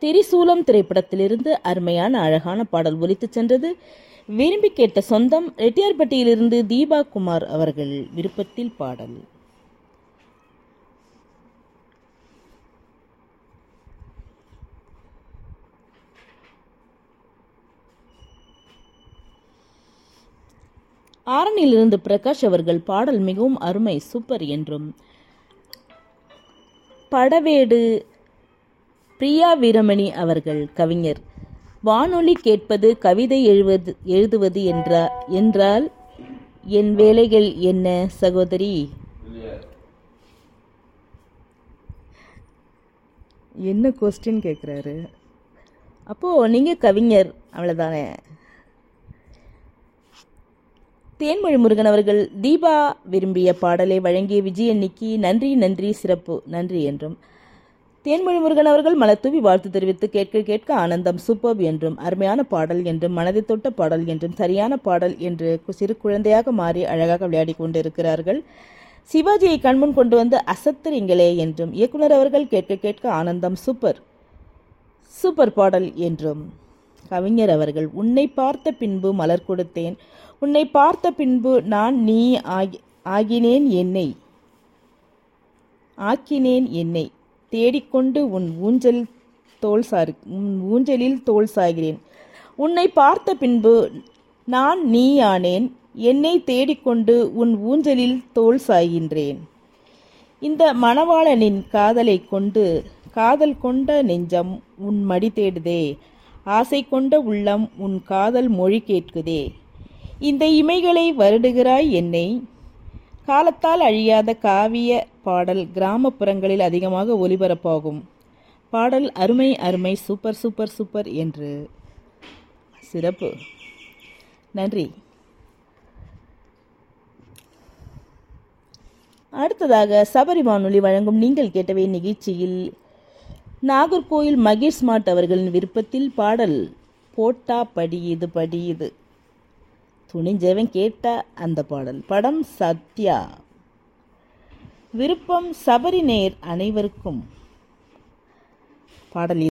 திரிசூலம் திரைப்படத்திலிருந்து அருமையான அழகான பாடல் ஒலித்துச் சென்றது விரும்பி கேட்ட சொந்தம் ரெட்டியார்பட்டியிலிருந்து தீபா குமார் அவர்கள் விருப்பத்தில் பாடல் ஆரணியிலிருந்து பிரகாஷ் அவர்கள் பாடல் மிகவும் அருமை சூப்பர் என்றும் படவேடு பிரியா வீரமணி அவர்கள் கவிஞர் வானொலி கேட்பது கவிதை எழுவது எழுதுவது என்றா என்றால் என் வேலைகள் என்ன சகோதரி என்ன கொஸ்டின் கேட்குறாரு அப்போது நீங்கள் கவிஞர் அவ்வளோதானே தேன்மொழி முருகன் அவர்கள் தீபா விரும்பிய பாடலை வழங்கிய விஜயன்னிக்கு நன்றி நன்றி சிறப்பு நன்றி என்றும் தேன்மொழி முருகன் அவர்கள் மலத்தூவி வாழ்த்து தெரிவித்து கேட்க கேட்க ஆனந்தம் சூப்பர் என்றும் அருமையான பாடல் என்றும் மனதை தொட்ட பாடல் என்றும் சரியான பாடல் என்று சிறு குழந்தையாக மாறி அழகாக விளையாடி கொண்டிருக்கிறார்கள் சிவாஜியை கண்முன் கொண்டு வந்து அசத்துறீங்களே என்றும் இயக்குனர் அவர்கள் கேட்க கேட்க ஆனந்தம் சூப்பர் சூப்பர் பாடல் என்றும் கவிஞர் அவர்கள் உன்னை பார்த்த பின்பு மலர் கொடுத்தேன் உன்னை பார்த்த பின்பு நான் நீ ஆகி ஆகினேன் என்னை ஆக்கினேன் என்னை தேடிக்கொண்டு உன் ஊஞ்சல் தோல் சார் உன் ஊஞ்சலில் தோல் சாகிறேன் உன்னை பார்த்த பின்பு நான் நீ ஆனேன் என்னை தேடிக்கொண்டு உன் ஊஞ்சலில் தோல் சாய்கின்றேன் இந்த மணவாளனின் காதலை கொண்டு காதல் கொண்ட நெஞ்சம் உன் மடி தேடுதே ஆசை கொண்ட உள்ளம் உன் காதல் மொழி கேட்குதே இந்த இமைகளை வருடுகிறாய் என்னை காலத்தால் அழியாத காவிய பாடல் கிராமப்புறங்களில் அதிகமாக ஒலிபரப்பாகும் பாடல் அருமை அருமை சூப்பர் சூப்பர் சூப்பர் என்று சிறப்பு நன்றி அடுத்ததாக சபரி வானொலி வழங்கும் நீங்கள் கேட்டவை நிகழ்ச்சியில் நாகர்கோயில் மகேஷ் ஸ்மார்ட் அவர்களின் விருப்பத்தில் பாடல் போட்டா படியுது படியுது துணிஞ்சவன் கேட்ட அந்த பாடல் படம் சத்யா விருப்பம் சபரி நேர் அனைவருக்கும் பாடல்